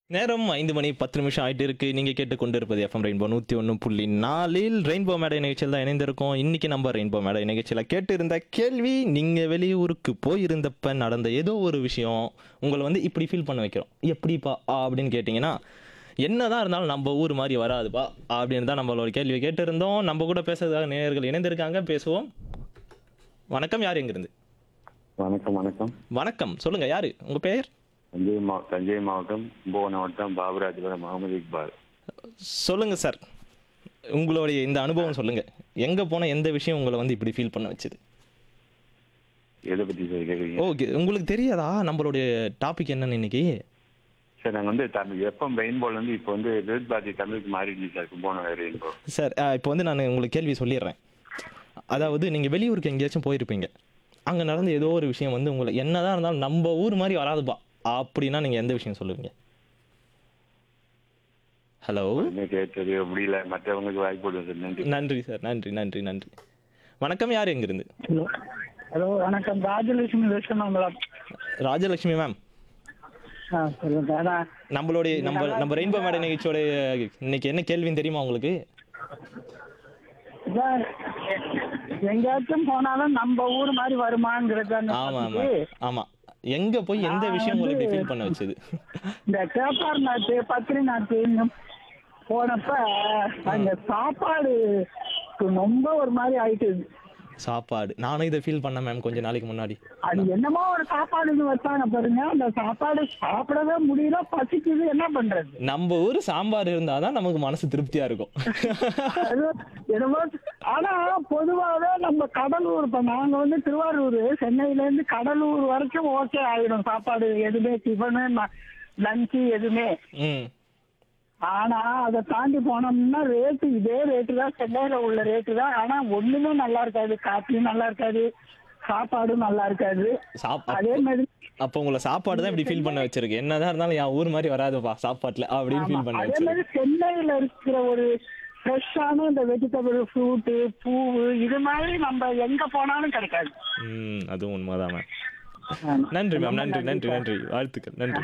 நேரம் ஐந்து மணி பத்து நிமிஷம் ஆயிட்டு இருக்கு நீங்க கேட்டுக்கொண்டு இருப்பது எஃப்எம் ரெயின்போ நூத்தி ஒன்று புள்ளி நாலில் ரெயின்போ மேடை நிகழ்ச்சியில் தான் இணைந்திருக்கோம் இன்னைக்கு நம்ம ரெயின்போ மேடை நிகழ்ச்சியில் கேட்டு இருந்த கேள்வி நீங்க வெளியூருக்கு போயிருந்தப்ப நடந்த ஏதோ ஒரு விஷயம் உங்களை வந்து இப்படி ஃபீல் பண்ண வைக்கிறோம் எப்படிப்பா அப்படின்னு கேட்டிங்கன்னா என்னதான் இருந்தாலும் நம்ம ஊர் மாதிரி வராதுப்பா அப்படின்னு தான் நம்மளோட கேள்வியை கேட்டிருந்தோம் நம்ம கூட பேசுறதுக்காக நேயர்கள் இணைந்திருக்காங்க பேசுவோம் வணக்கம் யார் எங்கிருந்து வணக்கம் வணக்கம் வணக்கம் சொல்லுங்க யாரு உங்க பெயர் தஞ்சை மா தஞ்சை மாவட்டம் கும்பகோணம் மாவட்டம் பாபுராஜபுரம் முகமது இக்பால் சொல்லுங்க சார் உங்களுடைய இந்த அனுபவம் சொல்லுங்க எங்க போன எந்த விஷயம் உங்களை வந்து இப்படி ஃபீல் பண்ண வச்சது எதை பத்தி சார் கேட்குறீங்க ஓகே உங்களுக்கு தெரியாதா நம்மளுடைய டாபிக் என்னன்னு இன்னைக்கு சார் நாங்கள் வந்து தமிழ் எஃப்எம் ரெயின்போல் வந்து இப்போ வந்து விருத் பாரதி தமிழுக்கு மாறிடுச்சு சார் கும்பகோணம் ரெயின்போ சார் இப்போ வந்து நான் உங்களுக்கு கேள்வி சொல்லிடுறேன் அதாவது நீங்கள் வெளியூருக்கு எங்கேயாச்சும் போயிருப்பீங்க அங்கே நடந்த ஏதோ ஒரு விஷயம் வந்து உங்களை என்னதான் இருந்தாலும் நம்ம ஊர் மாதிரி வராதுப்பா அப்படின்னா நீங்கள் எந்த விஷயம் சொல்லுவீங்க ஹலோ என்ன கேட்கறது முடியல மற்றவங்களுக்கு வாய்ப்பு கொடுங்க சார் நன்றி நன்றி சார் நன்றி நன்றி நன்றி வணக்கம் யார் எங்கிருந்து ஹலோ ஹலோ வணக்கம் ராஜலட்சுமி பேசுகிறோம் ராஜலட்சுமி மேம் ஆ சொல்லுங்க அதான் நம்மளுடைய நம்ம நம்ம ரெயின்போ மேடை நிகழ்ச்சியோட இன்னைக்கு என்ன கேள்வின்னு தெரியுமா உங்களுக்கு இதான் எங்கேயாச்சும் போனாலும் நம்ம ஊர் மாதிரி வருமாங்கிறது அந்த ஆமா ஆமா topic. ஆமா எங்க போய் எந்த விஷயம் உங்களை இப்படி ஃபீல் பண்ண வச்சது இந்த கேப்பார் நாட்டு பத்திரி நாட்டு இங்க போனப்ப அங்க சாப்பாடு ரொம்ப ஒரு மாதிரி ஆயிட்டு சாப்பாடு நானும் இதை ஃபீல் பண்ணேன் மேம் கொஞ்ச நாளைக்கு முன்னாடி அது என்னமோ ஒரு சாப்பாடுன்னு வச்சாங்க பாருங்க அந்த சாப்பாடு சாப்பிடவே முடியல பசிக்குது என்ன பண்றது நம்ம ஊர் சாம்பார் இருந்தாதான் நமக்கு மனசு திருப்தியா இருக்கும் அது என்னமோ ஆனா பொதுவாவே நம்ம கடலூர் இப்ப நாங்க வந்து திருவாரூர் சென்னையில இருந்து கடலூர் வரைக்கும் ஓகே ஆயிடும் சாப்பாடு எதுவுமே டிஃபனு லஞ்சு எதுவுமே ம் ஆனா அதை தாண்டி போனோம்னா ரேட்டு இதே ரேட்டு தான் சென்னையில உள்ள ரேட்டு தான் ஆனா ஒண்ணுமே நல்லா இருக்காது காப்பியும் நல்லா இருக்காது சாப்பாடும் நல்லா இருக்காது சாப் அதே மாதிரி அப்போ உங்களை சாப்பாடு தான் இப்படி ஃபீல் பண்ண வச்சிருக்கு என்னதான் இருந்தாலும் என் ஊர் மாதிரி வராதுப்பா சாப்பாட்டுல அப்படின்னு ஃபீல் பண்ண அதே வச்சிருக்கு மாதிரி சென்னையில இருக்கிற ஒரு ஃப்ரெஷ்ஷான இந்த வெஜிடபிள் ஃப்ரூட்டு பூவு இது மாதிரி நம்ம எங்க போனாலும் கிடைக்காது ம் அதுவும் உண்மைதான் மேம் ஆமா. நன்றி மேம் ரொம்ப நன்றி நன்றி நன்றி வாழ்த்துக்கள் நன்றி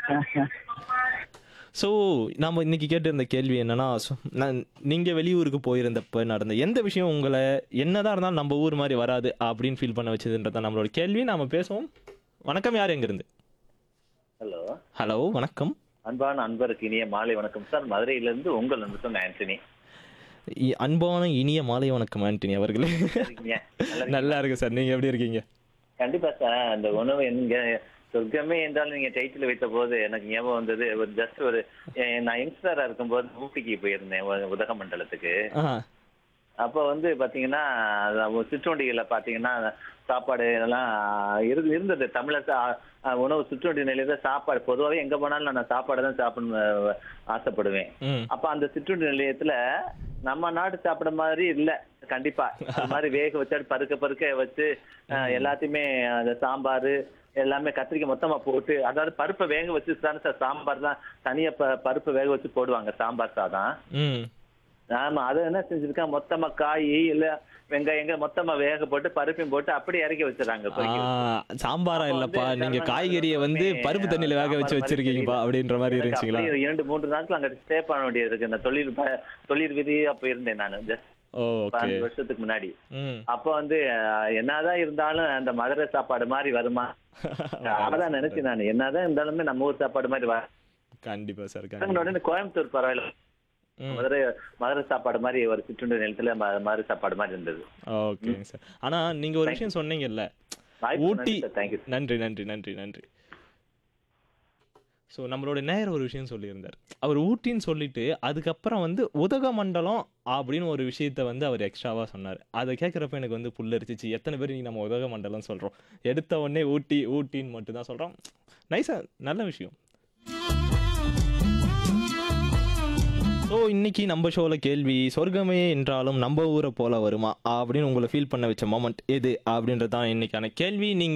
ஸோ நம்ம இன்னைக்கு கேட்டிருந்த கேள்வி என்னன்னா so, நான் நீங்கள் வெளியூருக்கு போயிருந்தப்ப நடந்த எந்த விஷயம் உங்களை என்னதான் இருந்தாலும் நம்ம ஊர் மாதிரி வராது அப்படின்னு ஃபீல் பண்ண வச்சதுன்றதான் நம்மளோட கேள்வி நாம பேசுவோம் வணக்கம் யார் எங்கிருந்து ஹலோ ஹலோ வணக்கம் அன்பான அன்பருக்கு இனிய மாலை வணக்கம் சார் மதுரையிலிருந்து உங்கள் நண்பர் ஆண்டனி இ- அன்பான இனிய மாலை வணக்கம் ஆண்டனி அவர்களே இருக்கீங்க நல்லா இருக்கீங்க? நல்லா இருக்கு சார் நீங்க எப்படி இருக்கீங்க கண்டிப்பா சார் அந்த உணவு எங்க சொர்க்கமே என்றாலும் நீங்க டைட்டில் வைத்த போது எனக்கு ஞாபகம் வந்தது ஒரு ஜஸ்ட் ஒரு எ- நான் யங்ஸ்டரா இருக்கும்போது ஊட்டிக்கு போயிருந்தேன் உ- உதகமண்டலத்துக்கு ஆ அப்போ வந்து பாத்தீங்கன்னா அது சிற்றுண்டிகளை பாத்தீங்கன்னா சாப்பாடு எல்லாம் இரு- இருந்தது தமிழர் சா- அஹ் உணவு சிற்றுண்டி நிலையில சாப்பாடு பொதுவாகவே எங்க போனாலும் நான் சாப்பாடு தான் சாப்பிடணும் அஹ் ஆசைப்படுவேன் ம் அப்ப அந்த சிற்றுண்டி நிலையத்துல நம்ம நாடு சாப்பிட மாதிரி இல்ல கண்டிப்பா அது மாதிரி வேக வச்சு பருக்க பருக்க வச்சு அஹ், எல்லாத்தையுமே அந்த சாம்பார் எல்லாமே கத்திரிக்காய் மொத்தமா போட்டு அதாவது பருப்பை வேக வச்சு தானே சார் சாம்பார் தான் தனியா ப- பருப்பை வேக வச்சு போடுவாங்க சாம்பார் சாதம் ம் ஆமா அதை என்ன செஞ்சிருக்கா மொத்தமா காய் இல்ல வெங்காயங்க மொத்தமா வேக போட்டு பருப்பையும் போட்டு அப்படியே இறக்கி வச்சிடறாங்க கொதிக்க வச்சு. ஆ, சாம்பாரா அப்போ இல்லப்பா வந்து நீங்க எல்லாரும் காய்கறியை வந்து எல்லாருமே பருப்பு தண்ணியில வேக வச்சு சாம்பார் மாதிரி வச்சிருக்கீங்கப்பா தெரியல. அப்படின்ற மாதிரி எனக்கு இருந்துச்சுங்களா அப்படியே இரண்டு மூன்று நாட்கள் அங்க ஸ்டே பண்ண வேண்டியது இருக்கு இந்த தொழில் ப- தொழில் விதியா போயிருந்தேன் நான் ஜஸ்ட் ஓ ஓகே பதினஞ்சு வருஷத்துக்கு முன்னாடி ம் அப்ப வந்து அஹ், என்னதான் இருந்தாலும் அந்த மதுரை சாப்பாடு மாதிரி வருமா அதான் நினைச்சேன் நான் என்னதான் இருந்தாலுமே நம்ம ஊர் சாப்பாடு மாதிரி வர கண்டிப்பா சார் கண்டிப்பா உடனே கோயம்புத்தூர் பரவாயில்ல ம். மதுரை மதுரை சாப்பாடு மாதிரி ஒரு சிற்றுண்டி நிலத்துல ம- மதுரை சாப்பாடு மாதிரி இருந்தது ஓகேங்க சார் ஆனா நீங்க ஒரு விஷயம் சொன்னீங்கல்ல வாய்ப்பு ஊட்டி தேங்க்யூ நன்றி நன்றி நன்றி நன்றி ஸோ நம்மளோட நேயர் ஒரு விஷயம் சொல்லியிருந்தார் அவர் ஊட்டின்னு சொல்லிட்டு அதுக்கப்புறம் வந்து உதகமண்டலம் அப்படின்னு ஒரு விஷயத்த வந்து அவர் எக்ஸ்ட்ராவாக சொன்னார் அதை கேட்குறப்ப எனக்கு வந்து புல்லரிச்சிச்சு எத்தனை பேர் நீ நம்ம உதகமண்டலம் சொல்கிறோம் எடுத்த உடனே ஊட்டி ஊட்டின்னு மட்டும் தான் சொல்கிறோம் நைஸா நல்ல விஷயம் ஸோ இன்னைக்கு நம்ம ஷோவில் கேள்வி சொர்க்கமே என்றாலும் நம்ம ஊரை போல வருமா அப்படின்னு உங்களை ஃபீல் பண்ண வச்ச மொமெண்ட் எது அப்படின்றது தான் இன்னைக்கான கேள்வி நீங்கள்